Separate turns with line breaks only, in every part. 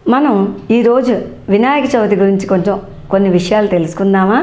మనం ఈరోజు వినాయక చవితి గురించి కొంచెం కొన్ని విషయాలు తెలుసుకుందామా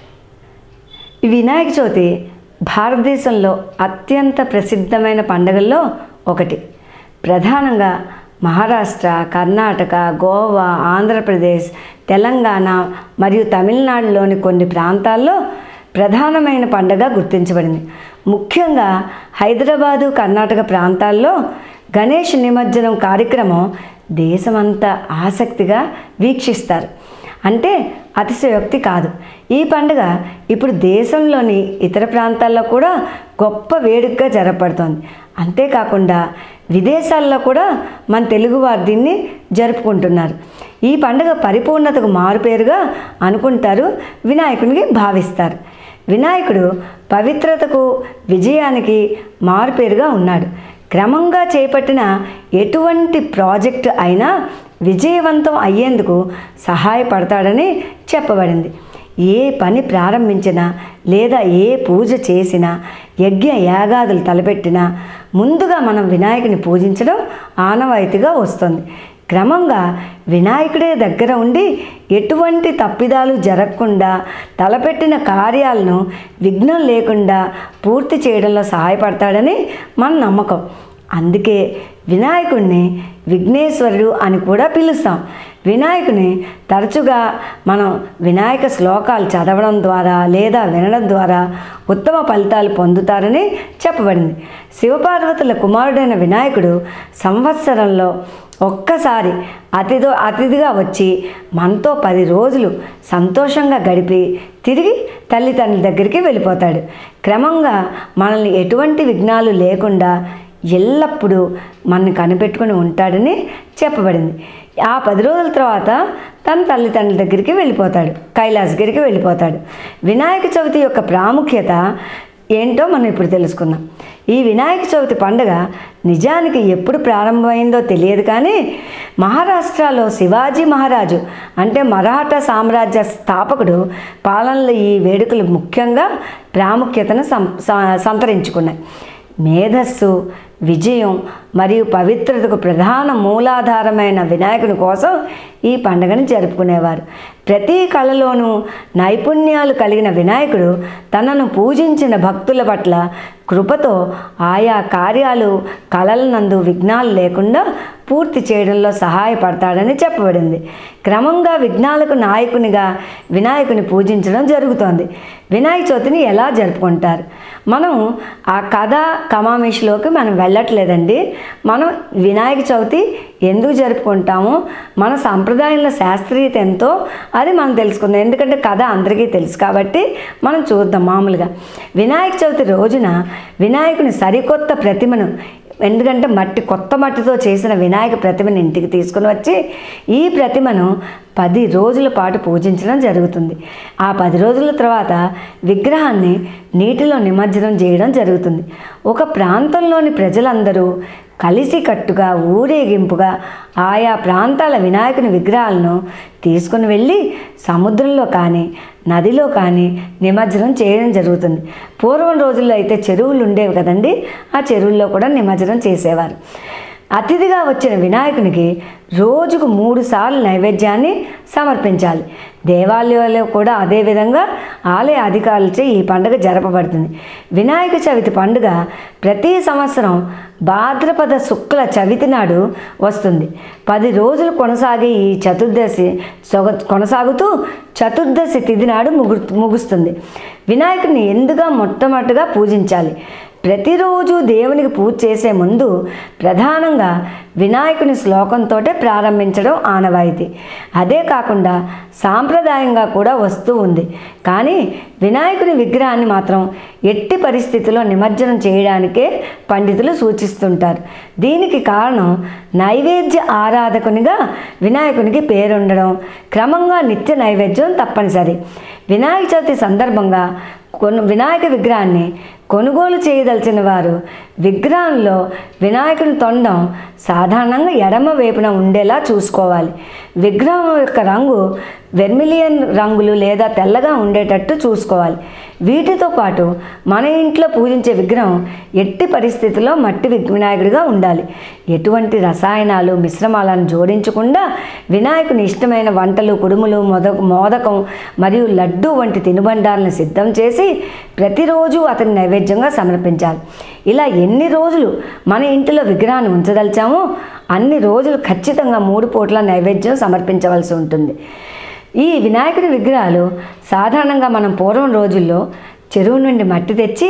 ఈ వినాయక చవితి భారతదేశంలో అత్యంత ప్రసిద్ధమైన పండుగల్లో ఒకటి ప్రధానంగా మహారాష్ట్ర కర్ణాటక గోవా ఆంధ్రప్రదేశ్ తెలంగాణ మరియు తమిళనాడులోని కొన్ని ప్రాంతాల్లో ప్రధానమైన పండుగ గుర్తించబడింది ముఖ్యంగా హైదరాబాదు కర్ణాటక ప్రాంతాల్లో గణేష్ నిమజ్జనం కార్యక్రమం దేశమంతా ఆసక్తిగా వీక్షిస్తారు అంటే అతిశయోక్తి కాదు ఈ పండుగ ఇప్పుడు దేశంలోని ఇతర ప్రాంతాల్లో కూడా గొప్ప వేడుకగా జరపడుతోంది అంతేకాకుండా విదేశాల్లో కూడా మన తెలుగువారు దీన్ని జరుపుకుంటున్నారు ఈ పండుగ పరిపూర్ణతకు మారుపేరుగా అనుకుంటారు వినాయకునికి భావిస్తారు వినాయకుడు పవిత్రతకు విజయానికి మారుపేరుగా ఉన్నాడు క్రమంగా చేపట్టిన ఎటువంటి ప్రాజెక్టు అయినా విజయవంతం అయ్యేందుకు సహాయపడతాడని చెప్పబడింది ఏ పని ప్రారంభించినా లేదా ఏ పూజ చేసినా యజ్ఞ యాగాదులు తలపెట్టినా ముందుగా మనం వినాయకుని పూజించడం ఆనవాయితీగా వస్తుంది క్రమంగా వినాయకుడే దగ్గర ఉండి ఎటువంటి తప్పిదాలు జరగకుండా తలపెట్టిన కార్యాలను విఘ్నం లేకుండా పూర్తి చేయడంలో సహాయపడతాడని మన నమ్మకం అందుకే వినాయకుడిని విఘ్నేశ్వరుడు అని కూడా పిలుస్తాం వినాయకుని తరచుగా మనం వినాయక శ్లోకాలు చదవడం ద్వారా లేదా వినడం ద్వారా ఉత్తమ ఫలితాలు పొందుతారని చెప్పబడింది శివపార్వతుల కుమారుడైన వినాయకుడు సంవత్సరంలో ఒక్కసారి అతిథో అతిథిగా వచ్చి మనతో పది రోజులు సంతోషంగా గడిపి తిరిగి తల్లిదండ్రుల దగ్గరికి వెళ్ళిపోతాడు క్రమంగా మనల్ని ఎటువంటి విఘ్నాలు లేకుండా ఎల్లప్పుడూ మనని కనిపెట్టుకుని ఉంటాడని చెప్పబడింది ఆ పది రోజుల తర్వాత తన తల్లిదండ్రుల దగ్గరికి వెళ్ళిపోతాడు కైలాసగిరికి వెళ్ళిపోతాడు వినాయక చవితి యొక్క ప్రాముఖ్యత ఏంటో మనం ఇప్పుడు తెలుసుకుందాం ఈ వినాయక చవితి పండుగ నిజానికి ఎప్పుడు ప్రారంభమైందో తెలియదు కానీ మహారాష్ట్రలో శివాజీ మహారాజు అంటే మరాఠా సామ్రాజ్య స్థాపకుడు పాలనలో ఈ వేడుకలు ముఖ్యంగా ప్రాముఖ్యతను సం స- సంతరించుకున్నాయి మేధస్సు విజయం మరియు పవిత్రతకు ప్రధాన మూలాధారమైన వినాయకుని కోసం ఈ పండుగను జరుపుకునేవారు ప్రతి కళలోనూ నైపుణ్యాలు కలిగిన వినాయకుడు తనను పూజించిన భక్తుల పట్ల కృపతో ఆయా కార్యాలు కళలనందు విఘ్నాలు లేకుండా పూర్తి చేయడంలో సహాయపడతాడని చెప్పబడింది క్రమంగా విఘ్నాలకు నాయకునిగా వినాయకుని పూజించడం జరుగుతోంది వినాయక చవితిని ఎలా జరుపుకుంటారు మనం ఆ కథ కమామిషిలోకి మనం వెళ్ళట్లేదండి మనం వినాయక చవితి ఎందుకు జరుపుకుంటామో మన సాంప్రదాయంలో శాస్త్రీయత ఎంతో అది మనం తెలుసుకుందాం ఎందుకంటే కథ అందరికీ తెలుసు కాబట్టి మనం చూద్దాం మామూలుగా వినాయక చవితి రోజున వినాయకుని సరికొత్త ప్రతిమను ఎందుకంటే మట్టి కొత్త మట్టితో చేసిన వినాయక ప్రతిమను ఇంటికి తీసుకుని వచ్చి ఈ ప్రతిమను పది రోజుల పాటు పూజించడం జరుగుతుంది ఆ పది రోజుల తర్వాత విగ్రహాన్ని నీటిలో నిమజ్జనం చేయడం జరుగుతుంది ఒక ప్రాంతంలోని ప్రజలందరూ కలిసికట్టుగా ఊరేగింపుగా ఆయా ప్రాంతాల వినాయకుని విగ్రహాలను తీసుకుని వెళ్ళి సముద్రంలో కానీ నదిలో కానీ నిమజ్జనం చేయడం జరుగుతుంది పూర్వం రోజుల్లో అయితే చెరువులు ఉండేవి కదండి ఆ చెరువుల్లో కూడా నిమజ్జనం చేసేవారు అతిథిగా వచ్చిన వినాయకునికి రోజుకు మూడు సార్లు నైవేద్యాన్ని సమర్పించాలి దేవాలయాల్లో కూడా అదేవిధంగా ఆలయ అధికారులచే ఈ పండుగ జరపబడుతుంది వినాయక చవితి పండుగ ప్రతి సంవత్సరం భాద్రపద శుక్ల చవితి నాడు వస్తుంది పది రోజులు కొనసాగే ఈ చతుర్దశి సొగ కొనసాగుతూ చతుర్దశి తిథి నాడు ముగు ముగుస్తుంది వినాయకుడిని ఎందుగా మొట్టమొదటిగా పూజించాలి ప్రతిరోజు దేవునికి పూజ చేసే ముందు ప్రధానంగా వినాయకుని శ్లోకంతో ప్రారంభించడం ఆనవాయితీ అదే కాకుండా సాంప్రదాయంగా కూడా వస్తూ ఉంది కానీ వినాయకుని విగ్రహాన్ని మాత్రం ఎట్టి పరిస్థితిలో నిమజ్జనం చేయడానికే పండితులు సూచిస్తుంటారు దీనికి కారణం నైవేద్య ఆరాధకునిగా వినాయకునికి పేరుండడం క్రమంగా నిత్య నైవేద్యం తప్పనిసరి వినాయక చవితి సందర్భంగా కొన్ని వినాయక విగ్రహాన్ని కొనుగోలు చేయదలిచిన వారు విగ్రహంలో వినాయకుని తొండం సాధారణంగా ఎడమ వైపున ఉండేలా చూసుకోవాలి విగ్రహం యొక్క రంగు వెర్మిలియన్ రంగులు లేదా తెల్లగా ఉండేటట్టు చూసుకోవాలి వీటితో పాటు మన ఇంట్లో పూజించే విగ్రహం ఎట్టి పరిస్థితుల్లో మట్టి విగ్- వినాయకుడిగా ఉండాలి ఎటువంటి రసాయనాలు మిశ్రమాలను జోడించకుండా వినాయకుని ఇష్టమైన వంటలు కుడుములు మొద మోదకం మరియు లడ్డు వంటి తినుబండాలను సిద్ధం చేసి ప్రతిరోజు అతని నైవేద్యంగా సమర్పించాలి ఇలా ఎన్ని రోజులు మన ఇంటిలో విగ్రహాన్ని ఉంచదలిచామో అన్ని రోజులు ఖచ్చితంగా మూడు పూట్ల నైవేద్యం సమర్పించవలసి ఉంటుంది ఈ వినాయకుడి విగ్రహాలు సాధారణంగా మనం పూర్వం రోజుల్లో చెరువు నుండి మట్టి తెచ్చి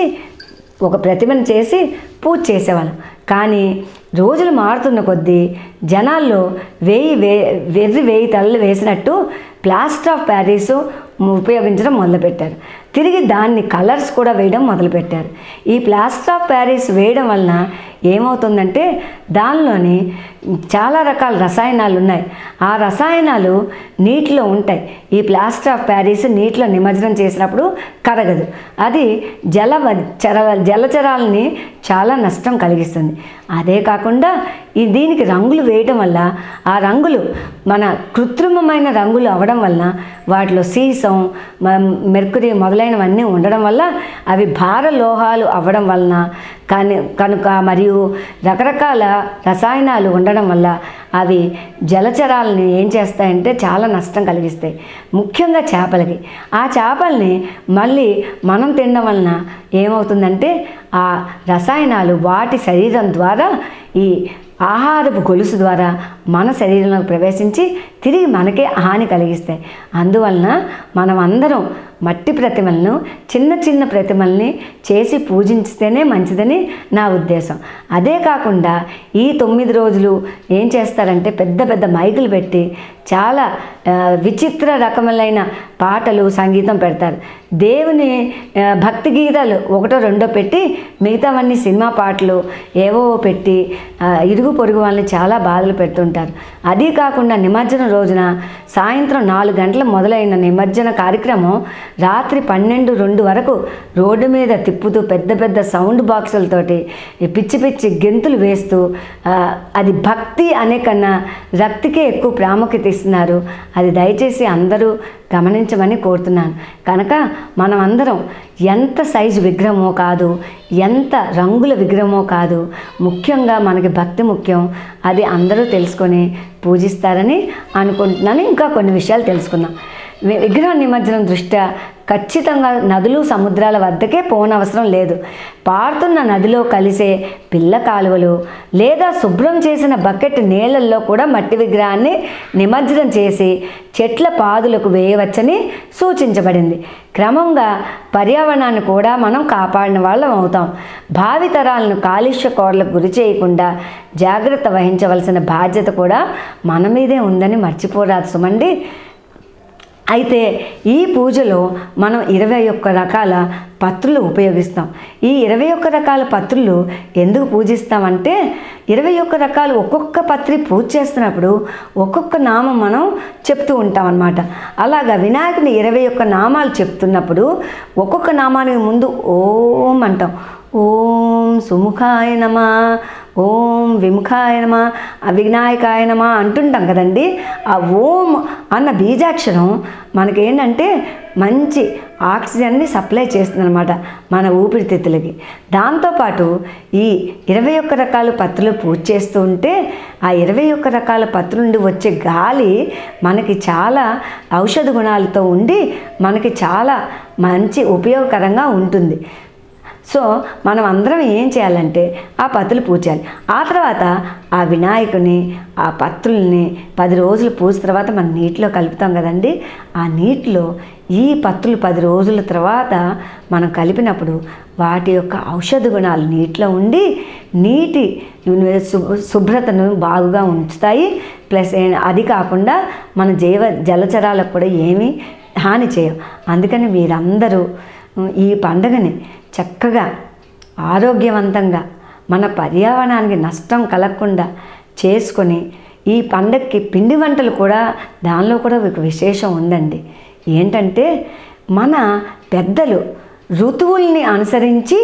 ఒక ప్రతిమను చేసి పూజ చేసేవాళ్ళం కానీ రోజులు మారుతున్న కొద్దీ జనాల్లో వేయి వే వెర్రి వేయి తలలు వేసినట్టు ప్లాస్టర్ ఆఫ్ ప్యారిస్ ఉపయోగించడం మొదలుపెట్టారు తిరిగి దాన్ని కలర్స్ కూడా వేయడం మొదలుపెట్టారు ఈ ప్లాస్టర్ ఆఫ్ ప్యారిస్ వేయడం వలన ఏమవుతుందంటే దానిలోని చాలా రకాల రసాయనాలు ఉన్నాయి ఆ రసాయనాలు నీటిలో ఉంటాయి ఈ ప్లాస్టర్ ఆఫ్ ప్యారిస్ నీటిలో నిమజ్జనం చేసినప్పుడు కరగదు అది జల చర జలచరాలని చాలా నష్టం కలిగిస్తుంది అదే కాకుండా ఈ దీనికి రంగులు వేయటం వల్ల ఆ రంగులు మన కృత్రిమమైన రంగులు అవడం వలన వాటిలో సీసం మ- మెర్కురీ మొదలైనవన్నీ ఉండడం వల్ల అవి భార లోహాలు అవ్వడం వలన కానీ కనుక మరియు రకరకాల రసాయనాలు ఉండడం వల్ల అవి జలచరాలని ఏం చేస్తాయంటే చాలా నష్టం కలిగిస్తాయి ముఖ్యంగా చేపలకి ఆ చేపల్ని మళ్ళీ మనం తినడం వలన ఏమవుతుందంటే ఆ రసాయనాలు వాటి శరీరం ద్వారా ఈ ఆహారపు గొలుసు ద్వారా మన శరీరంలోకి ప్రవేశించి తిరిగి మనకే హాని కలిగిస్తాయి అందువలన మనం అందరం మట్టి ప్రతిమలను చిన్న చిన్న ప్రతిమల్ని చేసి పూజించితేనే మంచిదని నా ఉద్దేశం అదే కాకుండా ఈ తొమ్మిది రోజులు ఏం చేస్తారంటే పెద్ద పెద్ద మైకులు పెట్టి చాలా ఆ, విచిత్ర రకములైన పాటలు సంగీతం పెడతారు దేవుని ఆ, భక్తి గీతాలు ఒకటో రెండో పెట్టి మిగతావన్నీ సినిమా పాటలు ఏవో పెట్టి ఆ, ఇరుగు పొరుగు వాళ్ళని చాలా బాధలు పెడుతుంటారు అది కాకుండా నిమజ్జనం రోజున సాయంత్రం నాలుగు గంటల మొదలైన నిమజ్జన కార్యక్రమం రాత్రి పన్నెండు రెండు వరకు రోడ్డు మీద తిప్పుతూ పెద్ద పెద్ద సౌండ్ బాక్సులతోటి ఈ పిచ్చి పిచ్చి గెంతులు వేస్తూ ఆ, అది భక్తి అనే కన్నా రక్తికే ఎక్కువ ప్రాముఖ్యత ఇస్తున్నారు అది దయచేసి అందరూ గమనించమని కోరుతున్నాను కనుక మనం అందరం ఎంత సైజు విగ్రహమో కాదు ఎంత రంగుల విగ్రహమో కాదు ముఖ్యంగా మనకి భక్తి ముఖ్యం అది అందరూ తెలుసుకొని పూజిస్తారని అనుకుంటున్నాను ఇంకా కొన్ని విషయాలు తెలుసుకుందాం వి- విగ్రహ నిమజ్జనం దృష్ట్యా ఖచ్చితంగా నదులు సముద్రాల వద్దకే పోనవసరం లేదు పారుతున్న నదిలో కలిసే పిల్ల కాలువలు లేదా శుభ్రం చేసిన బకెట్ నీళ్ళల్లో కూడా మట్టి విగ్రహాన్ని నిమజ్జనం చేసి చెట్ల పాదులకు వేయవచ్చని సూచించబడింది క్రమంగా పర్యావరణాన్ని కూడా మనం కాపాడిన వాళ్ళం అవుతాం భావితరాలను కాలుష్య కోరలకు గురి చేయకుండా జాగ్రత్త వహించవలసిన బాధ్యత కూడా మన మీదే ఉందని మర్చిపోరాదు సుమండి అయితే ఈ పూజలో మనం ఇరవై ఒక్క రకాల పత్రులు ఉపయోగిస్తాం ఈ ఇరవై ఒక్క రకాల పత్రులు ఎందుకు పూజిస్తామంటే ఇరవై ఒక్క రకాలు ఒక్కొక్క పత్రి పూజ చేస్తున్నప్పుడు ఒక్కొక్క నామం మనం చెప్తూ ఉంటాం అన్నమాట అలాగా వినాయకుని ఇరవై ఒక్క నామాలు చెప్తున్నప్పుడు ఒక్కొక్క నామానికి ముందు ఓం అంటాం ఓం సుముఖాయ నమ ఓం విముఖాయ నమ వినాయకాయ నమ అంటుంటాం కదండి ఆ ఓం అన్న బీజాక్షరం మనకేంటంటే మంచి ఆక్సిజన్ని సప్లై చేస్తుందన్నమాట మన ఊపిరితిత్తులకి దాంతోపాటు ఈ ఇరవై ఒక్క రకాల పత్రులు పూజ చేస్తూ ఉంటే ఆ ఇరవై ఒక్క రకాల పత్రుల నుండి వచ్చే గాలి మనకి చాలా ఔషధ గుణాలతో ఉండి మనకి చాలా మంచి ఉపయోగకరంగా ఉంటుంది సో మనం అందరం ఏం చేయాలంటే ఆ పత్రులు పూజాలి ఆ తర్వాత ఆ వినాయకుని ఆ పత్రుల్ని పది రోజులు పూజ తర్వాత మనం నీటిలో కలుపుతాం కదండి ఆ నీటిలో ఈ పత్రులు పది రోజుల తర్వాత మనం కలిపినప్పుడు వాటి యొక్క ఔషధ గుణాలు నీటిలో ఉండి నీటి శు- శుభ్రతను బాగుగా ఉంచుతాయి ప్లస్ ఏ- అది కాకుండా మన జీవ జలచరాలకు కూడా ఏమీ హాని చేయవు అందుకని మీరందరూ ఉమ్, ఈ పండుగని చక్కగా ఆరోగ్యవంతంగా మన పర్యావరణానికి నష్టం కలగకుండా చేసుకొని ఈ పండగకి పిండి వంటలు కూడా దానిలో కూడా ఒక విశేషం ఉందండి ఏంటంటే మన పెద్దలు ఋతువుల్ని అనుసరించి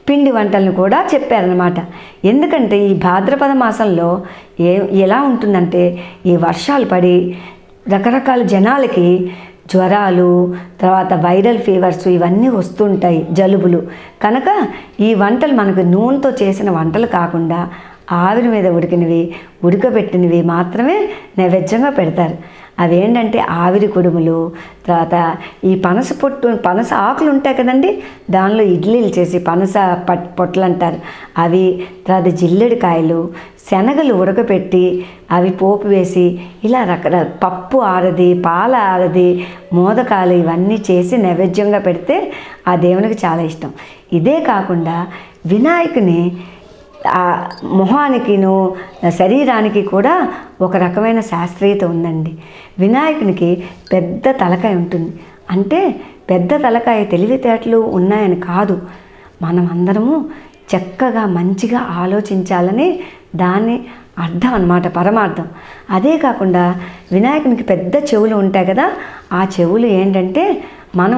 పిండి వంటలను కూడా చెప్పారనమాట ఎందుకంటే ఈ భాద్రపద మాసంలో ఏ ఎలా ఉంటుందంటే ఈ వర్షాలు పడి రకరకాల జనాలకి జ్వరాలు తర్వాత వైరల్ ఫీవర్స్ ఇవన్నీ వస్తుంటాయి జలుబులు కనుక ఈ వంటలు మనకు నూనెతో చేసిన వంటలు కాకుండా ఆవిరి మీద ఉడికినవి ఉడకబెట్టినవి మాత్రమే నైవేద్యంగా పెడతారు అవేంటంటే ఆవిరి కుడుములు తర్వాత ఈ పనస పొట్టు పనస ఆకులు ఉంటాయి కదండి దానిలో ఇడ్లీలు చేసి పనస పట్ పొట్లు అంటారు అవి తర్వాత జిల్లెడికాయలు శనగలు ఉడకపెట్టి అవి పోపు వేసి ఇలా రకర పప్పు ఆరది పాల ఆరది మోదకాలు ఇవన్నీ చేసి నైవేద్యంగా పెడితే ఆ దేవునికి చాలా ఇష్టం ఇదే కాకుండా వినాయకుని ఆ మొహానికిను శరీరానికి కూడా ఒక రకమైన శాస్త్రీయత ఉందండి వినాయకునికి పెద్ద తలకాయ ఉంటుంది అంటే పెద్ద తలకాయ తెలివితేటలు ఉన్నాయని కాదు మనం అందరము చక్కగా మంచిగా ఆలోచించాలని దాన్ని అర్థం అన్నమాట పరమార్థం అదే కాకుండా వినాయకునికి పెద్ద చెవులు ఉంటాయి కదా ఆ చెవులు ఏంటంటే మనం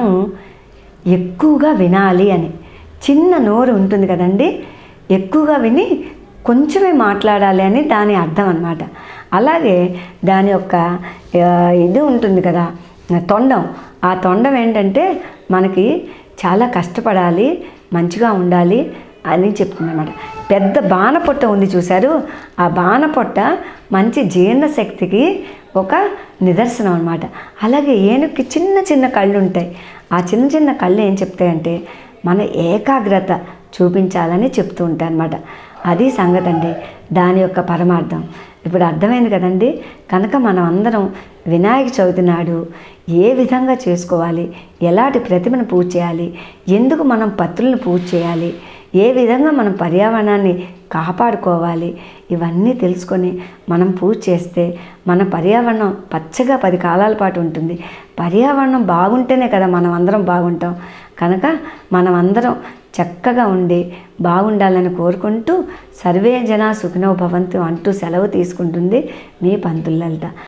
ఎక్కువగా వినాలి అని చిన్న నోరు ఉంటుంది కదండి ఎక్కువగా విని కొంచెమే మాట్లాడాలి అని దాని అర్థం అన్నమాట అలాగే దాని యొక్క ఆ, ఇది ఉంటుంది కదా తొండం ఆ తొండం ఏంటంటే మనకి చాలా కష్టపడాలి మంచిగా ఉండాలి అని చెప్తుంది అనమాట పెద్ద బాణపొట్ట ఉంది చూశారు ఆ బాణపొట్ట మంచి జీర్ణశక్తికి ఒక నిదర్శనం అనమాట అలాగే ఏనుగుకి చిన్న చిన్న కళ్ళు ఉంటాయి ఆ చిన్న చిన్న కళ్ళు ఏం చెప్తాయంటే మన ఏకాగ్రత చూపించాలని చెప్తూ ఉంటాయి అనమాట అది సంగతి అండి దాని యొక్క పరమార్థం ఇప్పుడు అర్థమైంది కదండి కనుక మనం అందరం వినాయక చవితి నాడు ఏ విధంగా చేసుకోవాలి ఎలాంటి ప్రతిమను పూజ చేయాలి ఎందుకు మనం పత్రులను పూజ చేయాలి ఏ విధంగా మనం పర్యావరణాన్ని కాపాడుకోవాలి ఇవన్నీ తెలుసుకొని మనం పూజ చేస్తే మన పర్యావరణం పచ్చగా పది కాలాల పాటు ఉంటుంది పర్యావరణం బాగుంటేనే కదా మనం అందరం బాగుంటాం కనుక మనం అందరం చక్కగా ఉండి బాగుండాలని కోరుకుంటూ సర్వే జన సుఖినో భవంతు అంటూ సెలవు తీసుకుంటుంది మీ పంతుల లలిత